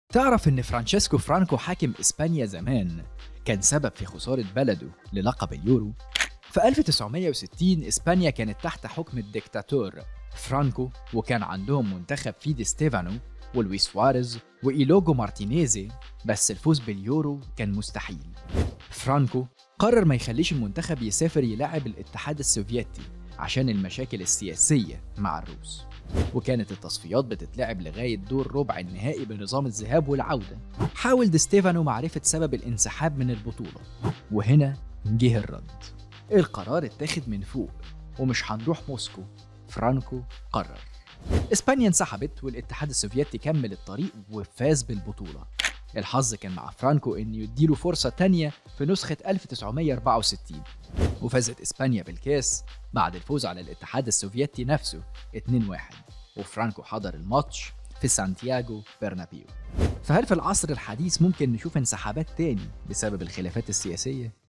تعرف إن فرانشيسكو فرانكو حاكم إسبانيا زمان كان سبب في خسارة بلده للقب اليورو؟ في 1960 إسبانيا كانت تحت حكم الدكتاتور فرانكو وكان عندهم منتخب فيه دي ستيفانو ولويس سواريز وإيلوجو مارتينيزي بس الفوز باليورو كان مستحيل فرانكو قرر ما يخليش المنتخب يسافر يلعب الاتحاد السوفيتي عشان المشاكل السياسية مع الروس وكانت التصفيات بتتلعب لغاية دور ربع النهائي بنظام الذهاب والعودة حاول دي ستيفانو معرفة سبب الانسحاب من البطولة وهنا جه الرد القرار اتاخد من فوق ومش هنروح موسكو فرانكو قرر اسبانيا انسحبت والاتحاد السوفيتي كمل الطريق وفاز بالبطولة الحظ كان مع فرانكو انه يديله فرصة تانية في نسخة 1964 وفازت اسبانيا بالكاس بعد الفوز على الاتحاد السوفيتي نفسه 2-1 وفرانكو حضر الماتش في سانتياغو برنابيو فهل في العصر الحديث ممكن نشوف انسحابات تاني بسبب الخلافات السياسية؟